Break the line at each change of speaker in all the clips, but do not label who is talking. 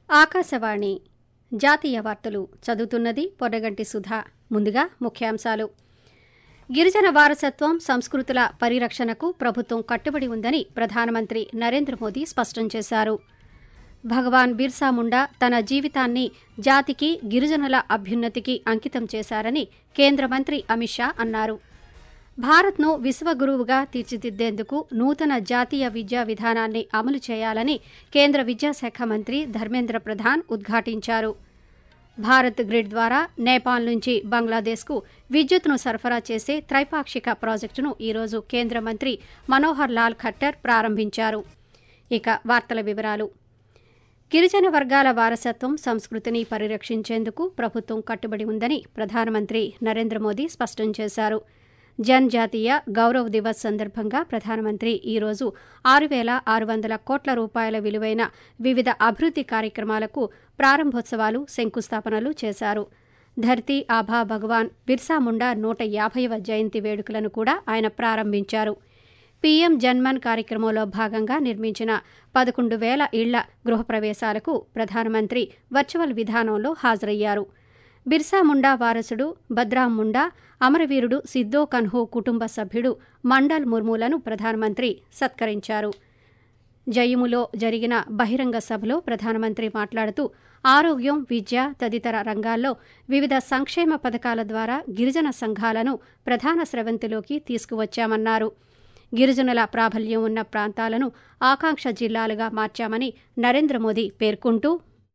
ఆకాశవాణి జాతీయ వార్తలు చదువుతున్నది పొర్రగంటి సుధా ముందుగా ముఖ్యాంశాలు గిరిజన వారసత్వం సంస్కృతుల పరిరక్షణకు ప్రభుత్వం కట్టుబడి ఉందని ప్రధానమంత్రి నరేంద్ర మోదీ స్పష్టం చేశారు భగవాన్ బిర్సా ముండా తన జీవితాన్ని జాతికి గిరిజనుల అభ్యున్నతికి అంకితం చేశారని కేంద్ర మంత్రి అమిత్ షా అన్నారు భారత్ను విశ్వగురువుగా తీర్చిదిద్దేందుకు నూతన జాతీయ విద్యా విధానాన్ని అమలు చేయాలని కేంద్ర విద్యాశాఖ మంత్రి ధర్మేంద్ర ప్రధాన్ ఉద్ఘాటించారు భారత్ గ్రిడ్ ద్వారా నేపాల్ నుంచి బంగ్లాదేశ్కు విద్యుత్తును సరఫరా చేసే త్రైపాక్షిక ప్రాజెక్టును ఈరోజు కేంద్ర మంత్రి మనోహర్ లాల్ ఖట్టర్ ప్రారంభించారు ఇక వార్తల వివరాలు గిరిజన వర్గాల వారసత్వం సంస్కృతిని పరిరక్షించేందుకు ప్రభుత్వం కట్టుబడి ఉందని ప్రధానమంత్రి నరేంద్ర మోదీ స్పష్టం చేశారు జన్జాతీయ గౌరవ్ దివస్ సందర్భంగా ప్రధానమంత్రి ఈరోజు ఆరు వేల ఆరు వందల కోట్ల రూపాయల విలువైన వివిధ అభివృద్ది కార్యక్రమాలకు ప్రారంభోత్సవాలు శంకుస్థాపనలు చేశారు ధర్తీ ఆభా భగవాన్ బిర్సా ముండా నూట యాభైవ జయంతి వేడుకలను కూడా ఆయన ప్రారంభించారు పీఎం జన్మన్ కార్యక్రమంలో భాగంగా నిర్మించిన పదకొండు వేల ఇళ్ల గృహప్రవేశాలకు ప్రధానమంత్రి వర్చువల్ విధానంలో హాజరయ్యారు బిర్సా ముండా వారసుడు బద్రాం ముండా అమరవీరుడు సిద్దో కన్హో కుటుంబ సభ్యుడు మండల్ ముర్ములను ప్రధానమంత్రి సత్కరించారు జయములో జరిగిన బహిరంగ సభలో ప్రధానమంత్రి మాట్లాడుతూ ఆరోగ్యం విద్య తదితర రంగాల్లో వివిధ సంక్షేమ పథకాల ద్వారా గిరిజన సంఘాలను ప్రధాన స్రవంతిలోకి తీసుకువచ్చామన్నారు గిరిజనుల ప్రాబల్యం ఉన్న ప్రాంతాలను ఆకాంక్ష జిల్లాలుగా మార్చామని నరేంద్ర మోదీ పేర్కొంటూ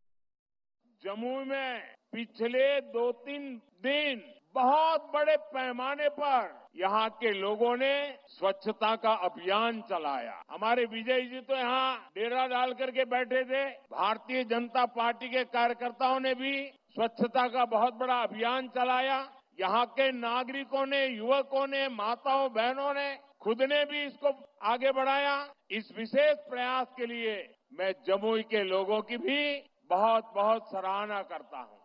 जमुई में पिछले दो तीन दिन बहुत बड़े पैमाने पर यहाँ के लोगों ने स्वच्छता का अभियान चलाया हमारे विजय जी तो यहाँ डेरा डाल करके बैठे थे भारतीय जनता पार्टी के कार्यकर्ताओं ने भी स्वच्छता का बहुत बड़ा अभियान चलाया यहाँ के नागरिकों ने युवकों ने माताओं बहनों ने खुद ने भी इसको आगे बढ़ाया इस विशेष प्रयास के लिए मैं जमुई के लोगों की भी बहुत बहुत सराहना करता हूँ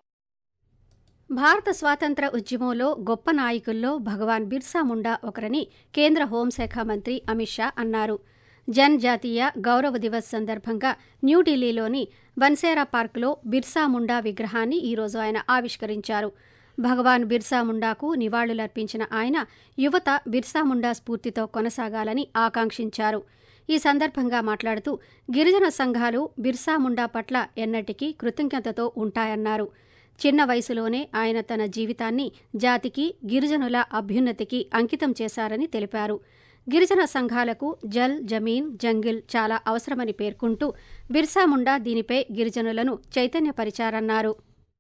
భారత స్వాతంత్ర ఉద్యమంలో గొప్ప నాయకుల్లో భగవాన్ బిర్సా ముండా ఒకరని కేంద్ర హోంశాఖ మంత్రి అమిత్ షా అన్నారు జన్ జాతీయ గౌరవ దివస్ సందర్భంగా న్యూఢిల్లీలోని బన్సేరా పార్కులో బిర్సా ముండా విగ్రహాన్ని ఈరోజు ఆయన ఆవిష్కరించారు భగవాన్ బిర్సా ముండాకు నివాళులర్పించిన ఆయన యువత బిర్సా ముండా స్ఫూర్తితో కొనసాగాలని ఆకాంక్షించారు ఈ సందర్భంగా మాట్లాడుతూ గిరిజన సంఘాలు బిర్సా ముండా పట్ల ఎన్నటికీ కృతజ్ఞతతో ఉంటాయన్నారు చిన్న వయసులోనే ఆయన తన జీవితాన్ని జాతికి గిరిజనుల అభ్యున్నతికి అంకితం చేశారని తెలిపారు గిరిజన సంఘాలకు జల్ జమీన్ జంగిల్ చాలా అవసరమని పేర్కొంటూ బిర్సా ముండా దీనిపై గిరిజనులను చైతన్యపరిచారన్నారు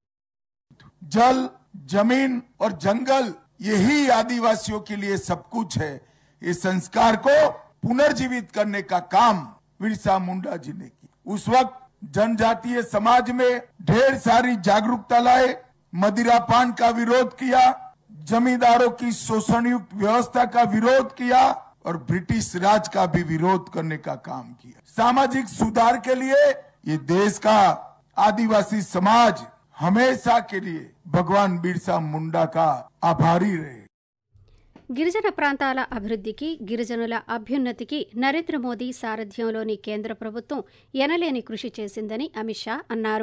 जल जमीन और जंगल यही आदिवासियों के लिए सब कुछ है इस संस्कार को पुनर्जीवित करने का काम बिरसा मुंडा जी ने की उस वक्त जनजातीय समाज में ढेर सारी जागरूकता लाए मदिरापान का विरोध किया जमींदारों की शोषणयुक्त व्यवस्था का विरोध किया और ब्रिटिश राज का भी विरोध करने का काम किया सामाजिक सुधार के लिए ये देश का आदिवासी समाज हमेशा के लिए भगवान बिरसा मुंडा का आभारी रहे
గిరిజన ప్రాంతాల అభివృద్ధికి గిరిజనుల అభ్యున్నతికి నరేంద్ర మోదీ సారథ్యంలోని కేంద్ర ప్రభుత్వం ఎనలేని కృషి చేసిందని అమిత్ షా అన్నారు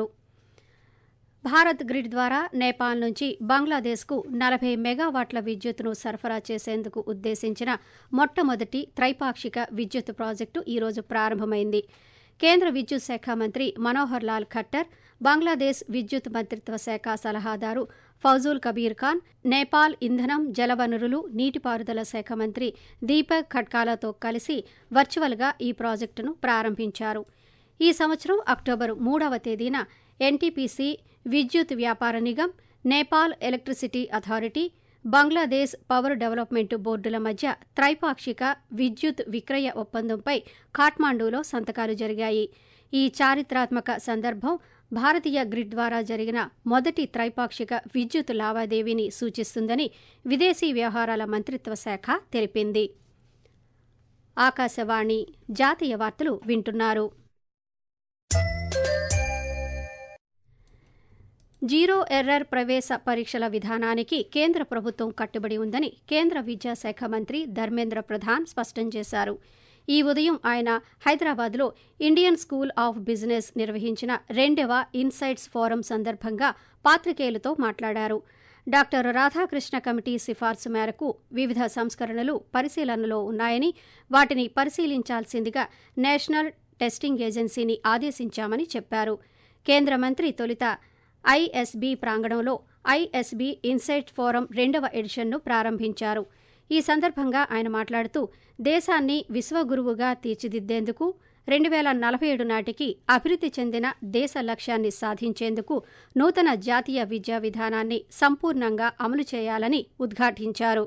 భారత్ గ్రిడ్ ద్వారా నేపాల్ నుంచి బంగ్లాదేశ్కు నలభై మెగావాట్ల విద్యుత్తును సరఫరా చేసేందుకు ఉద్దేశించిన మొట్టమొదటి త్రైపాక్షిక విద్యుత్ ప్రాజెక్టు ఈరోజు ప్రారంభమైంది కేంద్ర విద్యుత్ శాఖ మంత్రి మనోహర్ లాల్ ఖట్టర్ బంగ్లాదేశ్ విద్యుత్ మంత్రిత్వ శాఖ సలహాదారు ఫౌజుల్ కబీర్ ఖాన్ నేపాల్ ఇంధనం జలవనరులు నీటిపారుదల శాఖ మంత్రి దీపక్ ఖడ్కాలతో కలిసి వర్చువల్గా ఈ ప్రాజెక్టును ప్రారంభించారు ఈ సంవత్సరం అక్టోబర్ మూడవ తేదీన NTPC Vidyut Vyapar Nigam Nepal electricity authority Bangladesh power development బోర్డుల మధ్య త్రైపాక్షిక విద్యుత్ విక్రయ ఒప్పందంపై ఖాట్మాండూలో సంతకాలు జరిగాయి ఈ చారిత్రాత్మక సందర్భం భారతీయ గ్రిడ్ ద్వారా జరిగిన మొదటి త్రైపాక్షిక విద్యుత్ లావాదేవీని సూచిస్తుందని విదేశీ వ్యవహారాల మంత్రిత్వ శాఖ తెలిపింది ఆకాశవాణి జాతీయ వార్తలు వింటున్నారు జీరో ఎర్రర్ ప్రవేశ పరీక్షల విధానానికి కేంద్ర ప్రభుత్వం కట్టుబడి ఉందని కేంద్ర విద్యాశాఖ మంత్రి ధర్మేంద్ర ప్రధాన్ స్పష్టం చేశారు ఈ ఉదయం ఆయన హైదరాబాద్లో ఇండియన్ స్కూల్ ఆఫ్ బిజినెస్ నిర్వహించిన రెండవ ఇన్సైట్స్ ఫోరం సందర్భంగా పాత్రికేయులతో మాట్లాడారు డాక్టర్ రాధాకృష్ణ కమిటీ సిఫార్సు మేరకు వివిధ సంస్కరణలు పరిశీలనలో ఉన్నాయని వాటిని పరిశీలించాల్సిందిగా నేషనల్ టెస్టింగ్ ఏజెన్సీని ఆదేశించామని చెప్పారు కేంద్ర మంత్రి తొలుత ఐఎస్బీ ప్రాంగణంలో ఐఎస్బీ ఇన్సైట్ ఫోరం రెండవ ఎడిషన్ను ప్రారంభించారు ఈ సందర్భంగా ఆయన మాట్లాడుతూ దేశాన్ని విశ్వగురువుగా తీర్చిదిద్దేందుకు రెండు వేల నలభై ఏడు నాటికి అభివృద్ధి చెందిన దేశ లక్ష్యాన్ని సాధించేందుకు నూతన జాతీయ విద్యా విధానాన్ని సంపూర్ణంగా అమలు చేయాలని ఉద్ఘాటించారు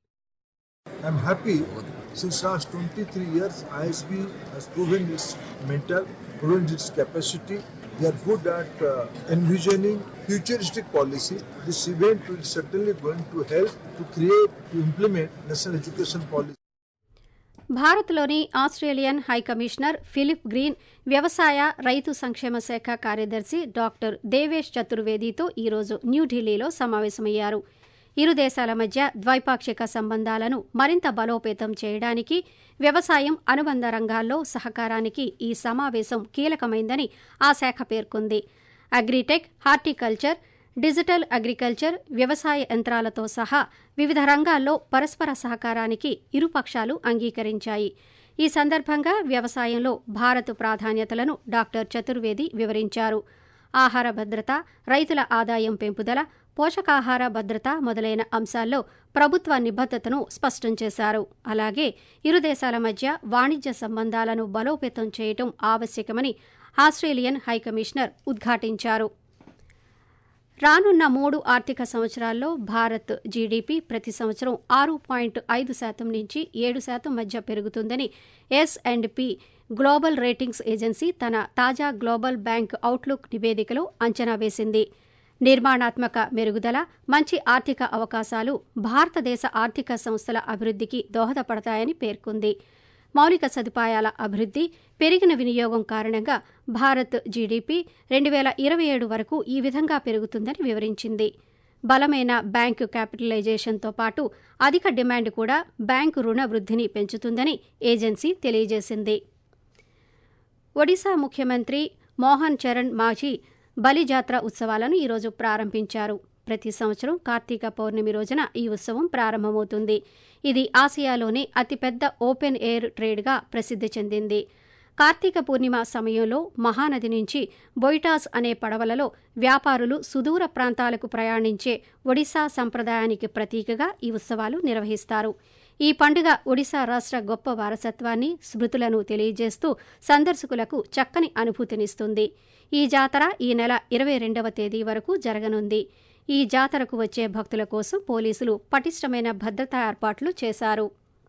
I'm happy since last 23 years ISB has proven its mental, proven its capacity. They are good at uh, envisioning futuristic policy. This event will certainly going to help to create, to implement national education policy.
భారత్లోని Australian high commissioner Philip Green వ్యవసాయ రైతు సంక్షేమ శాఖ కార్యదర్శి doctor Devesh చతుర్వేదితో ఈరోజు న్యూఢిల్లీలో సమావేశమయ్యారు ఇరు దేశాల మధ్య ద్వైపాక్షిక సంబంధాలను మరింత బలోపేతం చేయడానికి వ్యవసాయం అనుబంధ రంగాల్లో సహకారానికి ఈ సమావేశం కీలకమైందని ఆ శాఖ పేర్కొంది అగ్రిటెక్ హార్టికల్చర్ డిజిటల్ అగ్రికల్చర్ వ్యవసాయ యంత్రాలతో సహా వివిధ రంగాల్లో పరస్పర సహకారానికి ఇరుపక్షాలు అంగీకరించాయి ఈ సందర్భంగా వ్యవసాయంలో భారత్ ప్రాధాన్యతలను డాక్టర్ చతుర్వేది వివరించారు ఆహార భద్రత రైతుల ఆదాయం పెంపుదల పోషకాహార భద్రత మొదలైన అంశాల్లో ప్రభుత్వ నిబద్దతను స్పష్టం చేశారు అలాగే ఇరు దేశాల మధ్య వాణిజ్య సంబంధాలను బలోపేతం చేయటం ఆవశ్యకమని ఆస్ట్రేలియన్ హైకమిషనర్ ఉద్ఘాటించారు రానున్న మూడు ఆర్థిక సంవత్సరాల్లో భారత్ జీడీపీ ప్రతి సంవత్సరం ఆరు పాయింట్ ఐదు శాతం నుంచి ఏడు శాతం మధ్య పెరుగుతుందని S and P global ratings agency తన తాజా గ్లోబల్ బ్యాంక్ అవుట్లుక్ నివేదికలో అంచనా వేసింది నిర్మాణాత్మక మెరుగుదల మంచి ఆర్థిక అవకాశాలు భారతదేశ ఆర్థిక సంస్థల అభివృద్ధికి దోహదపడతాయని పేర్కొంది మౌలిక సదుపాయాల అభివృద్ధి పెరిగిన వినియోగం కారణంగా భారత్ జీడీపీ రెండు వేల ఇరవై ఏడు వరకు ఈ విధంగా పెరుగుతుందని వివరించింది బలమైన బ్యాంకు క్యాపిటలైజేషన్తో పాటు అధిక డిమాండ్ కూడా బ్యాంకు రుణ వృద్ధిని పెంచుతుందని ఏజెన్సీ తెలియజేసింది ఒడిశా ముఖ్యమంత్రి మోహన్ చరణ్ మాఝీ బలిజాత్ర ఉత్సవాలను ఈరోజు ప్రారంభించారు ప్రతి సంవత్సరం కార్తీక పౌర్ణమి రోజున ఈ ఉత్సవం ప్రారంభమవుతుంది ఇది ఆసియాలోనే అతిపెద్ద ఓపెన్ ఎయిర్ ట్రేడ్గా ప్రసిద్ధి చెందింది కార్తీక పూర్ణిమ సమయంలో మహానది నుంచి బొయిటాస్ అనే పడవలలో వ్యాపారులు సుదూర ప్రాంతాలకు ప్రయాణించే ఒడిశా సంప్రదాయానికి ప్రతీకగా ఈ ఉత్సవాలు నిర్వహిస్తారు ఈ పండుగ ఒడిశా రాష్ట్ర గొప్ప వారసత్వాన్ని స్మృతులను తెలియజేస్తూ సందర్శకులకు చక్కని అనుభూతినిస్తుంది ఈ జాతర ఈ నెల ఇరవై రెండవ తేదీ వరకు జరగనుంది ఈ జాతరకు వచ్చే భక్తుల కోసం పోలీసులు పటిష్టమైన భద్రతా ఏర్పాట్లు చేశారు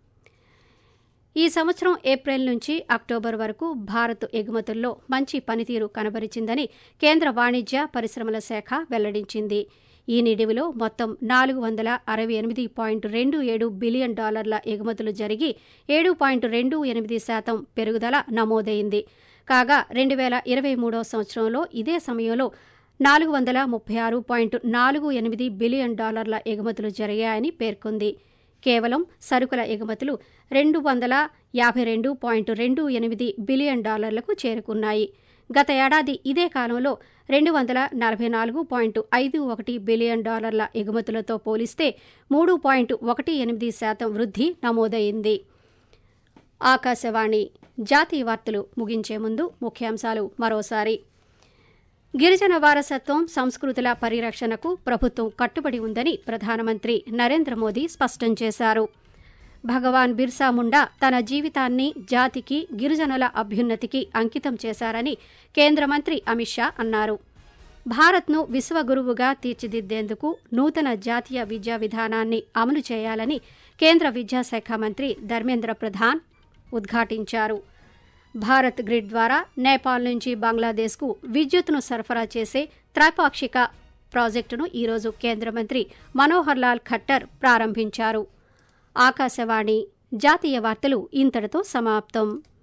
ఈ సంవత్సరం ఏప్రిల్ నుంచి అక్టోబర్ వరకు భారత్ ఎగుమతుల్లో మంచి పనితీరు కనబరిచిందని కేంద్ర వాణిజ్య పరిశ్రమల శాఖ వెల్లడించింది ఈ నిడివిలో మొత్తం నాలుగు వందల అరవై ఎనిమిది పాయింట్ రెండు ఏడు బిలియన్ డాలర్ల ఎగుమతులు జరిగి ఏడు పాయింట్ రెండు ఎనిమిది శాతం పెరుగుదల నమోదైంది కాగా రెండు వేల ఇరవై మూడో సంవత్సరంలో ఇదే సమయంలో నాలుగు వందల ముప్పై ఆరు పాయింట్ నాలుగు ఎనిమిది బిలియన్ డాలర్ల ఎగుమతులు జరిగాయని పేర్కొంది కేవలం సరుకుల ఎగుమతులు రెండు వందల యాభై రెండు పాయింట్ రెండు ఎనిమిది బిలియన్ డాలర్లకు చేరుకున్నాయి గత ఏడాది ఇదే కాలంలో రెండు వందల నలభై నాలుగు పాయింట్ ఐదు ఒకటి బిలియన్ డాలర్ల ఎగుమతులతో పోలిస్తే మూడు పాయింట్ ఒకటి ఎనిమిది శాతం వృద్ధి నమోదైంది ఆకాశవాణి జాతీయ వార్తలు ముగించే ముందు ముఖ్యాంశాలు మరోసారి గిరిజన వారసత్వం సంస్కృతుల పరిరక్షణకు ప్రభుత్వం కట్టుబడి ఉందని ప్రధానమంత్రి నరేంద్ర మోదీ స్పష్టం చేశారు భగవాన్ బిర్సా ముండా తన జీవితాన్ని జాతికి గిరిజనుల అభ్యున్నతికి అంకితం చేశారని కేంద్ర మంత్రి అమిత్ షా అన్నారు భారత్ను విశ్వగురువుగా తీర్చిదిద్దేందుకు నూతన జాతీయ విద్యా విధానాన్ని అమలు చేయాలని కేంద్ర విద్యాశాఖ మంత్రి ధర్మేంద్ర ప్రధాన్ ఉద్ఘాటించారు భారత్ గ్రిడ్ ద్వారా నేపాల్ నుంచి బంగ్లాదేశ్కు విద్యుత్తును సరఫరా చేసే త్రైపాక్షిక ప్రాజెక్టును ఈరోజు కేంద్ర మంత్రి మనోహర్ లాల్ ఖట్టర్ ప్రారంభించారు ఆకాశవాణి జాతీయ వార్తలు ఇంతటితో సమాప్తం